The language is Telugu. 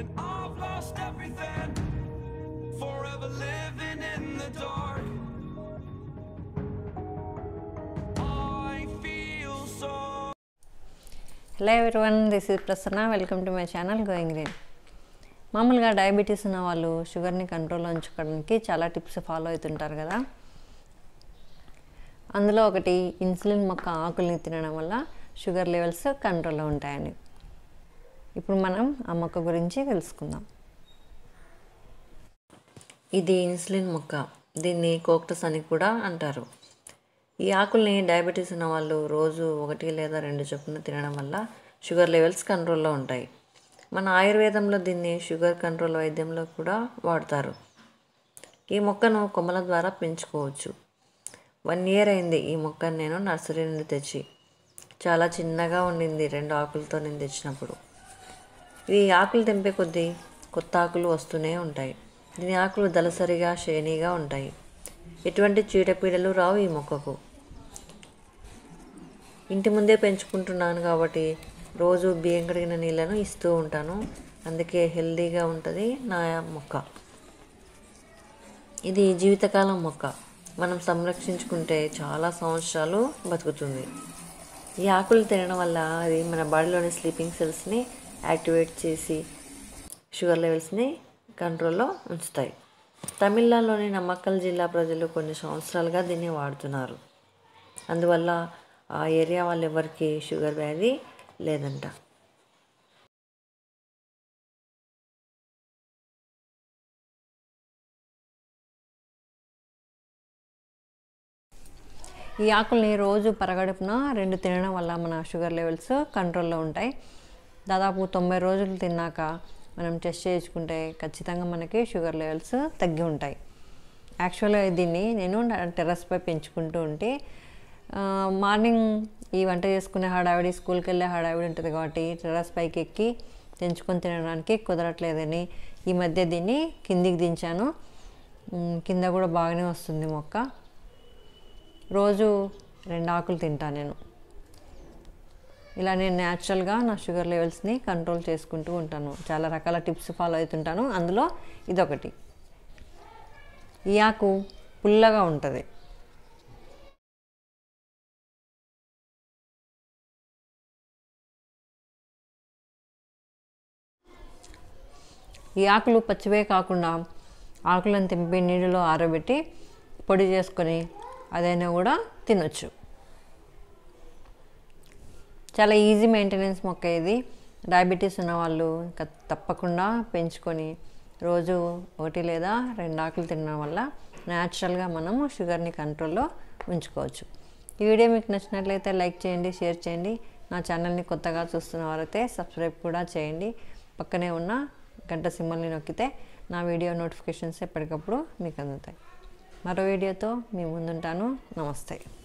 and I've lost everything. Forever living in the dark. I feel so hello everyone this is Prasanna welcome to my channel going green మామూలుగా డయాబెటీస్ ఉన్న వాళ్ళు షుగర్ని కంట్రోల్లో ఉంచుకోవడానికి చాలా టిప్స్ ఫాలో అవుతుంటారు కదా అందులో ఒకటి ఇన్సులిన్ మొక్క ఆకుల్ని తినడం వల్ల షుగర్ లెవెల్స్ కంట్రోల్లో ఉంటాయని ఇప్పుడు మనం ఆ మొక్క గురించి తెలుసుకుందాం ఇది ఇన్సులిన్ మొక్క దీన్ని కోక్టస్ అని కూడా అంటారు ఈ ఆకుల్ని డయాబెటీస్ ఉన్న వాళ్ళు రోజు ఒకటి లేదా రెండు చొప్పున తినడం వల్ల షుగర్ లెవెల్స్ కంట్రోల్లో ఉంటాయి మన ఆయుర్వేదంలో దీన్ని షుగర్ కంట్రోల్ వైద్యంలో కూడా వాడతారు ఈ మొక్కను కొమ్మల ద్వారా పెంచుకోవచ్చు వన్ ఇయర్ అయింది ఈ మొక్కను నేను నర్సరీ నుండి తెచ్చి చాలా చిన్నగా ఉండింది రెండు ఆకులతో నేను తెచ్చినప్పుడు ఈ ఆకులు తెంపే కొద్దీ కొత్త ఆకులు వస్తూనే ఉంటాయి దీని ఆకులు దళసరిగా షేనీగా ఉంటాయి ఎటువంటి చీడపీడలు రావు ఈ మొక్కకు ఇంటి ముందే పెంచుకుంటున్నాను కాబట్టి రోజు బియ్యం కడిగిన నీళ్ళను ఇస్తూ ఉంటాను అందుకే హెల్దీగా ఉంటుంది నా మొక్క ఇది జీవితకాలం మొక్క మనం సంరక్షించుకుంటే చాలా సంవత్సరాలు బతుకుతుంది ఈ ఆకులు తినడం వల్ల అది మన బాడీలోని స్లీపింగ్ సెల్స్ని యాక్టివేట్ చేసి షుగర్ లెవెల్స్ని కంట్రోల్లో ఉంచుతాయి తమిళనాడులోని నమ్మక్కల్ జిల్లా ప్రజలు కొన్ని సంవత్సరాలుగా దీన్ని వాడుతున్నారు అందువల్ల ఆ ఏరియా వాళ్ళెవరికి షుగర్ వ్యాధి లేదంట ఈ ఆకుల్ని రోజు పరగడుపున రెండు తినడం వల్ల మన షుగర్ లెవెల్స్ కంట్రోల్లో ఉంటాయి దాదాపు తొంభై రోజులు తిన్నాక మనం టెస్ట్ చేయించుకుంటే ఖచ్చితంగా మనకి షుగర్ లెవెల్స్ తగ్గి ఉంటాయి యాక్చువల్గా దీన్ని నేను నా టెర్రస్పై పెంచుకుంటూ ఉంటే ఆ, మార్నింగ్ ఈ వంట చేసుకునే హడావిడి స్కూల్కి వెళ్ళే హడావిడి ఉంటుంది కాబట్టి టెర్రస్ పైకి ఎక్కి తెంచుకొని తినడానికి కుదరట్లేదని ఈ మధ్య దీన్ని కిందికి దించాను ఉమ్, కింద కూడా బాగానే వస్తుంది మొక్క రోజు రెండు ఆకులు తింటాను నేను ఇలా నేను న్యాచురల్గా నా షుగర్ లెవెల్స్ని కంట్రోల్ చేసుకుంటూ ఉంటాను చాలా రకాల టిప్స్ ఫాలో అవుతుంటాను అందులో ఇదొకటి ఈ ఆకు పుల్లగా ఉంటుంది ఈ ఆకులు పచ్చివే కాకుండా ఆకులను తెంపి నీళ్ళలో ఆరబెట్టి పొడి చేసుకొని అదైనా కూడా తినొచ్చు చాలా ఈజీ మెయింటెనెన్స్ మొక్క ఇది డయాబెటీస్ ఉన్న వాళ్ళు ఇంకా తప్పకుండా పెంచుకొని రోజు ఒకటి లేదా రెండు ఆకులు తినడం వల్ల న్యాచురల్గా మనము షుగర్ని కంట్రోల్లో ఉంచుకోవచ్చు ఈ వీడియో మీకు నచ్చినట్లయితే లైక్ చేయండి షేర్ చేయండి నా ఛానల్ని కొత్తగా చూస్తున్న వారైతే సబ్స్క్రైబ్ కూడా చేయండి పక్కనే ఉన్న గంట సింబల్ని నొక్కితే నా వీడియో నోటిఫికేషన్స్ ఎప్పటికప్పుడు మీకు అందుతాయి మరో వీడియోతో మీ ముందుంటాను నమస్తే